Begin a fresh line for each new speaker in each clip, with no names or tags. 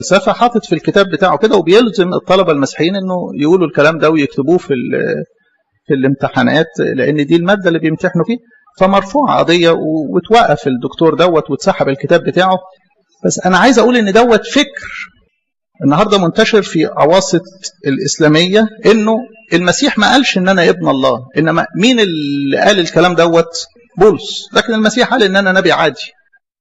الفلسفة حاطط في الكتاب بتاعه كده وبيلزم الطلبة المسيحيين انه يقولوا الكلام ده ويكتبوه في في الامتحانات لان دي المادة اللي بيمتحنوا فيه فمرفوعة قضية وتوقف الدكتور دوت وتسحب الكتاب بتاعه بس انا عايز اقول ان دوت فكر النهارده منتشر في اواسط الاسلاميه انه المسيح ما قالش ان انا ابن الله انما مين اللي قال الكلام دوت بولس لكن المسيح قال ان انا نبي عادي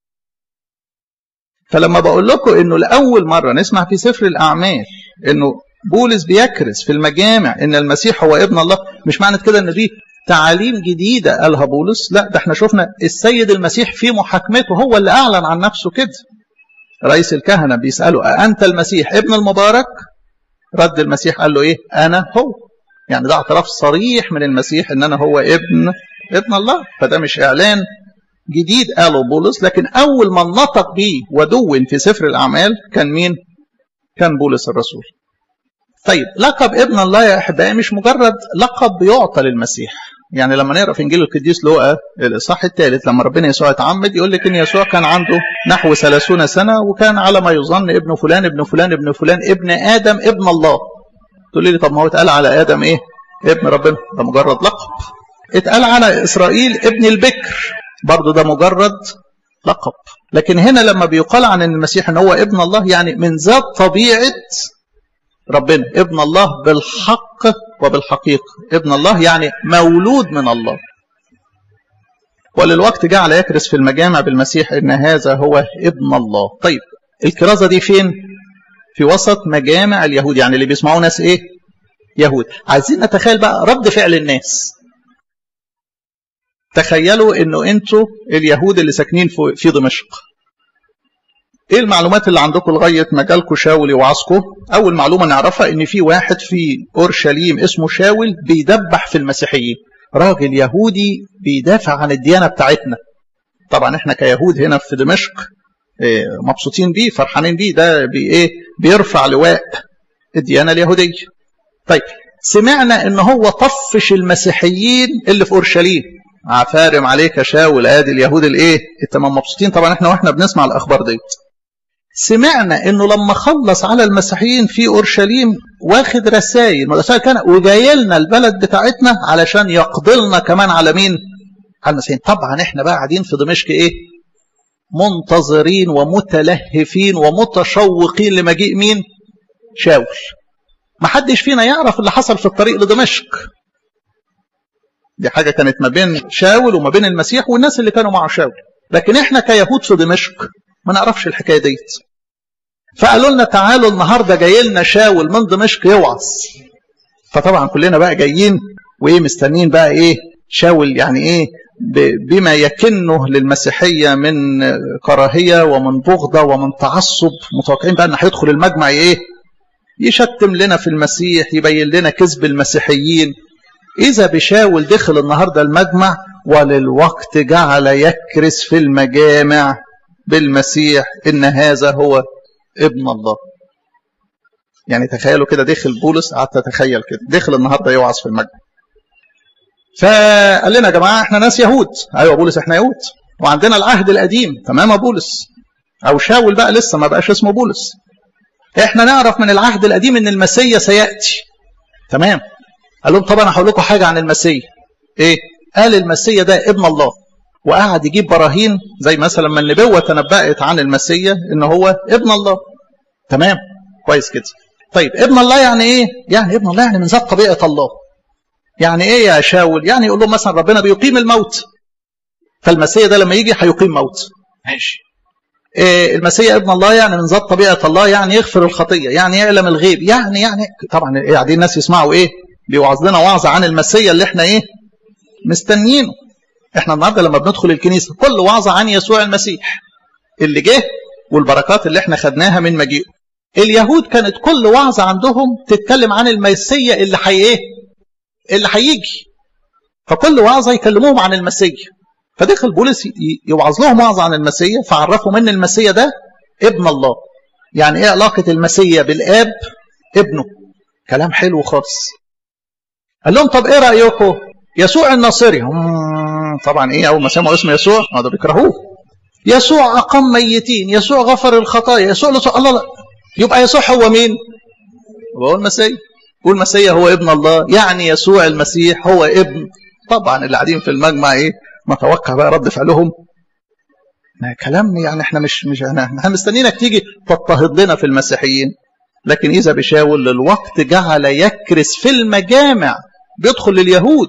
فلما بقول لكم انه لاول مره نسمع في سفر الاعمال انه بولس بيكرس في المجامع ان المسيح هو ابن الله مش معنى كده ان دي تعاليم جديده قالها بولس لا ده احنا شفنا السيد المسيح في محاكمته هو اللي اعلن عن نفسه كده رئيس الكهنه بيساله أأنت المسيح ابن المبارك رد المسيح قال له ايه انا هو يعني ده اعتراف صريح من المسيح ان انا هو ابن ابن الله فده مش اعلان جديد قاله بولس لكن اول من نطق به ودون في سفر الاعمال كان مين كان بولس الرسول طيب لقب ابن الله يا احبائي مش مجرد لقب بيعطى للمسيح يعني لما نقرا في انجيل القديس لوقا الاصحاح الثالث لما ربنا يسوع اتعمد يقول لك ان يسوع كان عنده نحو 30 سنه وكان على ما يظن ابن فلان ابن فلان ابن فلان ابن ادم ابن الله تقول لي طب ما هو اتقال على ادم ايه ابن ربنا ده مجرد لقب اتقال على اسرائيل ابن البكر برضه ده مجرد لقب لكن هنا لما بيقال عن المسيح ان هو ابن الله يعني من ذات طبيعه ربنا ابن الله بالحق وبالحقيقة ابن الله يعني مولود من الله وللوقت جعل يكرس في المجامع بالمسيح ان هذا هو ابن الله طيب الكرازة دي فين في وسط مجامع اليهود يعني اللي بيسمعوا ناس ايه يهود عايزين نتخيل بقى رد فعل الناس تخيلوا انه انتوا اليهود اللي ساكنين في دمشق ايه المعلومات اللي عندكم لغايه ما جالكم شاول يوعظكم اول معلومه نعرفها ان في واحد في اورشليم اسمه شاول بيدبح في المسيحيين راجل يهودي بيدافع عن الديانه بتاعتنا طبعا احنا كيهود هنا في دمشق مبسوطين بيه فرحانين بيه ده بي ايه بيرفع لواء الديانه اليهوديه طيب سمعنا ان هو طفش المسيحيين اللي في اورشليم عفارم عليك يا شاول ادي اليهود الايه التمام مبسوطين طبعا احنا واحنا بنسمع الاخبار ديت سمعنا انه لما خلص على المسيحيين في اورشليم واخد رسائل رسائل كان وجاي لنا البلد بتاعتنا علشان يقضي لنا كمان على مين؟ على المسيحيين طبعا احنا بقى قاعدين في دمشق ايه؟ منتظرين ومتلهفين ومتشوقين لمجيء مين؟ شاول ما حدش فينا يعرف اللي حصل في الطريق لدمشق دي حاجة كانت ما بين شاول وما بين المسيح والناس اللي كانوا مع شاول لكن احنا كيهود في دمشق ما نعرفش الحكايه ديت فقالوا لنا تعالوا النهارده جاي لنا شاول من دمشق يوعظ فطبعا كلنا بقى جايين وايه مستنيين بقى ايه شاول يعني ايه بما يكنه للمسيحيه من كراهيه ومن بغضه ومن تعصب متوقعين بقى انه هيدخل المجمع ايه يشتم لنا في المسيح يبين لنا كذب المسيحيين اذا بشاول دخل النهارده المجمع وللوقت جعل يكرس في المجامع بالمسيح ان هذا هو ابن الله يعني تخيلوا كده دخل بولس قعدت اتخيل كده دخل النهارده يوعظ في المجمع فقال لنا يا جماعه احنا ناس يهود ايوه بولس احنا يهود وعندنا العهد القديم تمام بولس او شاول بقى لسه ما بقاش اسمه بولس احنا نعرف من العهد القديم ان المسيا سياتي تمام قال لهم طب انا هقول لكم حاجه عن المسيا ايه قال المسيا ده ابن الله وقعد يجيب براهين زي مثلا لما النبوة تنبأت عن المسيا ان هو ابن الله تمام كويس كده طيب ابن الله يعني ايه يعني ابن الله يعني من ذات طبيعة الله يعني ايه يا شاول يعني يقول لهم مثلا ربنا بيقيم الموت فالمسيا ده لما يجي هيقيم موت ماشي إيه المسيا ابن الله يعني من ذات طبيعة الله يعني يغفر الخطية يعني يعلم الغيب يعني يعني طبعا قاعدين الناس يسمعوا ايه بيوعظ لنا وعظ عن المسيا اللي احنا ايه مستنيينه احنا النهارده لما بندخل الكنيسه كل وعظه عن يسوع المسيح اللي جه والبركات اللي احنا خدناها من مجيئه اليهود كانت كل وعظه عندهم تتكلم عن المسيا اللي حي ايه اللي هيجي فكل وعظه يكلموهم عن المسيا فدخل بولس يوعظ لهم وعظه عن المسيا فعرفوا من المسيا ده ابن الله يعني ايه علاقه المسيا بالاب ابنه كلام حلو خالص قال لهم طب ايه رايكم يسوع الناصري طبعا ايه اول ما سمعوا اسم يسوع ما ده بيكرهوه يسوع اقام ميتين يسوع غفر الخطايا يسوع لسوع الله لا يبقى يسوع هو مين هو المسيح والمسيح هو ابن الله يعني يسوع المسيح هو ابن طبعا اللي قاعدين في المجمع ايه نتوقع بقى رد فعلهم ما كلام يعني احنا مش مش احنا مستنيينك تيجي تضطهد لنا في المسيحيين لكن اذا بشاول الوقت جعل يكرس في المجامع بيدخل لليهود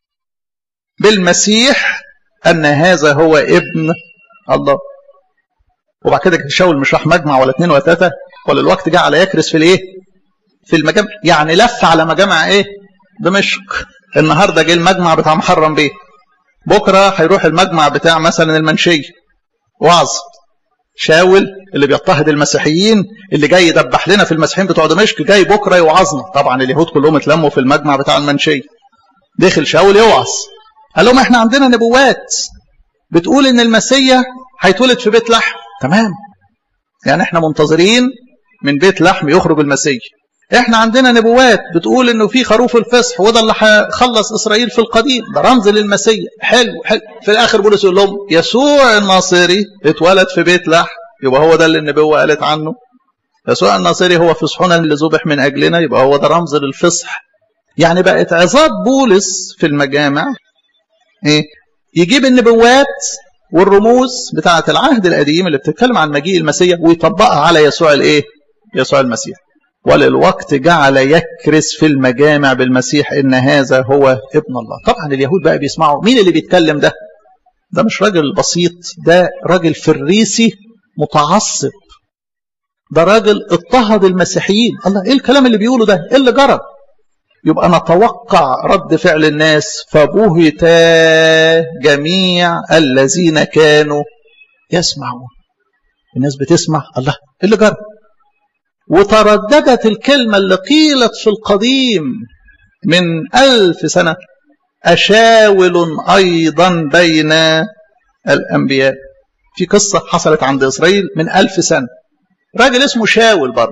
بالمسيح ان هذا هو ابن الله وبعد كده شاول مش راح مجمع ولا اثنين ولا ثلاثه ولا الوقت جعل يكرس في الايه في المجامع يعني لف على مجامع ايه دمشق النهارده جه المجمع بتاع محرم بيه بكره هيروح المجمع بتاع مثلا المنشيه وعظ شاول اللي بيضطهد المسيحيين اللي جاي يدبح لنا في المسيحيين بتوع دمشق جاي بكره يوعظنا طبعا اليهود كلهم اتلموا في المجمع بتاع المنشيه دخل شاول يوعظ قال لهم احنا عندنا نبوات بتقول ان المسيا هيتولد في بيت لحم تمام يعني احنا منتظرين من بيت لحم يخرج المسيا احنا عندنا نبوات بتقول انه في خروف الفصح وده اللي هيخلص اسرائيل في القديم ده رمز للمسيا حلو حلو في الاخر بولس يقول لهم يسوع الناصري اتولد في بيت لحم يبقى هو ده اللي النبوه قالت عنه يسوع الناصري هو فصحنا اللي ذبح من اجلنا يبقى هو ده رمز للفصح يعني بقت عظات بولس في المجامع ايه يجيب النبوات والرموز بتاعه العهد القديم اللي بتتكلم عن مجيء المسيح ويطبقها على يسوع الايه يسوع المسيح وللوقت جعل يكرس في المجامع بالمسيح ان هذا هو ابن الله طبعا اليهود بقى بيسمعوا مين اللي بيتكلم ده ده مش راجل بسيط ده راجل فريسي متعصب ده راجل اضطهد المسيحيين الله ايه الكلام اللي بيقوله ده ايه اللي جرى يبقى نتوقع رد فعل الناس فبهتا جميع الذين كانوا يسمعون الناس بتسمع الله ايه اللي جرى وترددت الكلمة اللي قيلت في القديم من ألف سنة أشاول أيضا بين الأنبياء في قصة حصلت عند إسرائيل من ألف سنة راجل اسمه شاول برضه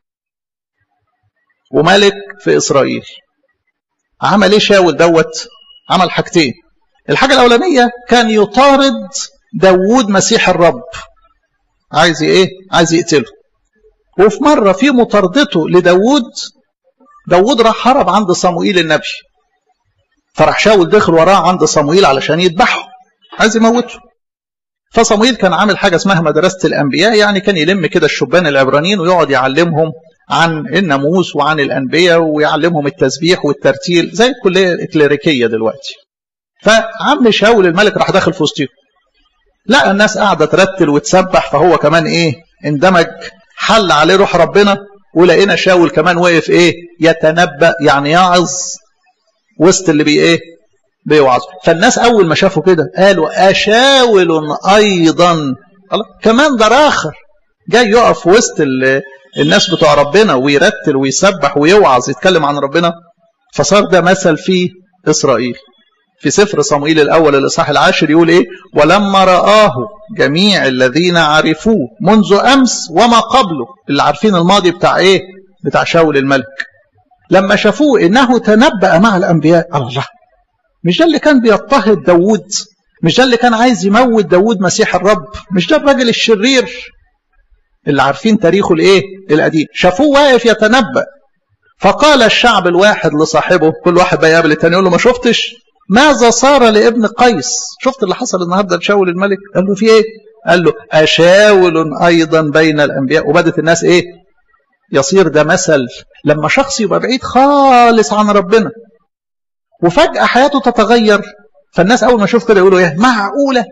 وملك في إسرائيل عمل إيه شاول دوت عمل حاجتين الحاجة الأولانية كان يطارد داوود مسيح الرب عايز إيه عايز يقتله وفي مرة في مطاردته لداود داود راح هرب عند صموئيل النبي فراح شاول دخل وراه عند صموئيل علشان يذبحه عايز يموته فصموئيل كان عامل حاجة اسمها مدرسة الأنبياء يعني كان يلم كده الشبان العبرانيين ويقعد يعلمهم عن الناموس وعن الأنبياء ويعلمهم التسبيح والترتيل زي الكلية الكليريكية دلوقتي فعم شاول الملك راح داخل في وسطهم لقى الناس قاعدة ترتل وتسبح فهو كمان ايه اندمج حل عليه روح ربنا ولقينا شاول كمان وقف ايه يتنبأ يعني يعظ وسط اللي بي ايه بيوعظ فالناس اول ما شافوا كده قالوا اشاول ايضا الله كمان ده راخر جاي يقف وسط الناس بتوع ربنا ويرتل ويسبح ويوعظ يتكلم عن ربنا فصار ده مثل في اسرائيل في سفر صموئيل الأول الإصحاح العاشر يقول إيه ولما رآه جميع الذين عرفوه منذ أمس وما قبله اللي عارفين الماضي بتاع إيه بتاع شاول الملك لما شافوه إنه تنبأ مع الأنبياء الله مش ده اللي كان بيضطهد داوود مش ده اللي كان عايز يموت داوود مسيح الرب مش ده الراجل الشرير اللي عارفين تاريخه الايه القديم شافوه واقف يتنبأ فقال الشعب الواحد لصاحبه كل واحد بقى يقابل التاني يقول له ما شفتش ماذا صار لابن قيس شفت اللي حصل النهارده لشاول الملك قال له في ايه قال له أشاول أيضا بين الأنبياء وبدت الناس إيه يصير ده مثل لما شخص يبقى بعيد خالص عن ربنا وفجأة حياته تتغير فالناس أول ما يشوف كده يقولوا إيه معقولة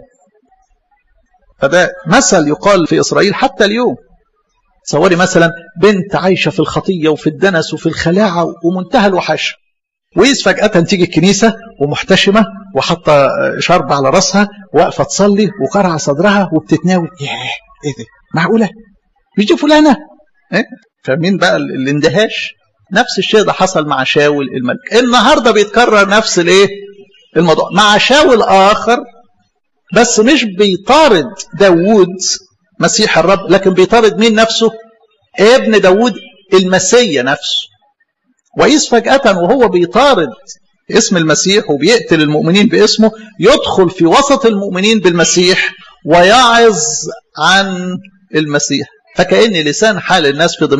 فده مثل يقال في إسرائيل حتى اليوم تصوري مثلا بنت عايشة في الخطية وفي الدنس وفي الخلاعة ومنتهى الوحشة وإذ فجأة تيجي الكنيسة ومحتشمة وحاطة شرب على راسها واقفة تصلي وقرع صدرها وبتتناول ياه إيه ده معقولة مش دي فلانة إيه؟ فاهمين بقى الاندهاش نفس الشيء ده حصل مع شاول الملك النهاردة بيتكرر نفس الايه الموضوع مع شاول آخر بس مش بيطارد داوود مسيح الرب لكن بيطارد مين نفسه ابن داوود المسيا نفسه وإذ فجأة وهو بيطارد اسم المسيح وبيقتل المؤمنين باسمه يدخل في وسط المؤمنين بالمسيح ويعظ عن المسيح فكأن لسان حال الناس في